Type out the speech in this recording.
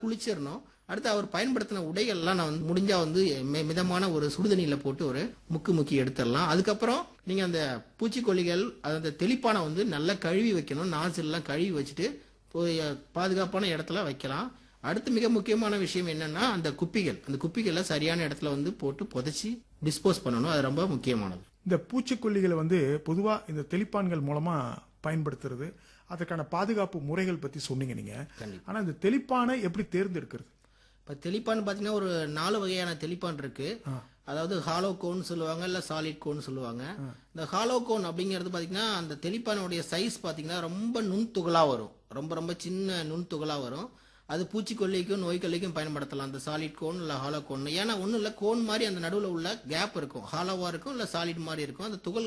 குளிச்சிடணும் அடுத்து அவர் பயன்படுத்தின உடைகள்லாம் நான் வந்து முடிஞ்சா வந்து மி- மிதமான ஒரு சுடுதண்ணியில போட்டு ஒரு முக்கு முக்கி எடுத்துடலாம் அதுக்கப்புறம் நீங்க அந்த பூச்சிக்கொல்லிகள் அந்த தெளிப்பானை வந்து நல்லா கழுவி வைக்கணும் நாசில் எல்லாம் கழுவி வச்சுட்டு போய் பாதுகாப்பான இடத்துல வைக்கலாம் அடுத்து மிக முக்கியமான விஷயம் என்னன்னா அந்த குப்பிகள் அந்த குப்பிகளை சரியான இடத்துல வந்து போட்டு புதைச்சி டிஸ்போஸ் பண்ணணும் அது ரொம்ப முக்கியமானது இந்த பூச்சிக்கொல்லிகளை வந்து பொதுவா இந்த தெளிப்பான்கள் மூலமா பயன்படுத்துறது அதற்கான பாதுகாப்பு முறைகள் பத்தி சொன்னீங்க நீங்க கண்டிப்பா. ஆனா இந்த தெளிப்பானை எப்படி தேர்ந்தெடுக்கிறது இப்ப தெளிப்பான் பாத்தீங்கன்னா ஒரு நாலு வகையான தெளிப்பான் இருக்கு அதாவது ஹாலோ கோன் சொல்லுவாங்க இல்ல சாலிட் கோன் சொல்லுவாங்க இந்த ஹாலோ கோன் அப்படிங்கிறது பாத்தீங்கன்னா அந்த தெளிப்பானுடைய சைஸ் பாத்தீங்கன்னா ரொம்ப நுண்துகளா வரும் ரொம்ப ரொம்ப சின்ன நுண்துகளா வரும் அது பூச்சிக்கொல்லிக்கும் நோய்க்கொல்லிக்கும் பயன்படுத்தலாம் அந்த சாலிட் கோன் இல்ல ஹாலோ கோன் ஏன்னா ஒண்ணும் இல்ல கோன் மாதிரி அந்த நடுவுல உள்ள கேப் இருக்கும் ஹாலோவா இருக்கும் இல்ல சாலிட் மாதிரி இருக்கும் அந்த துகள்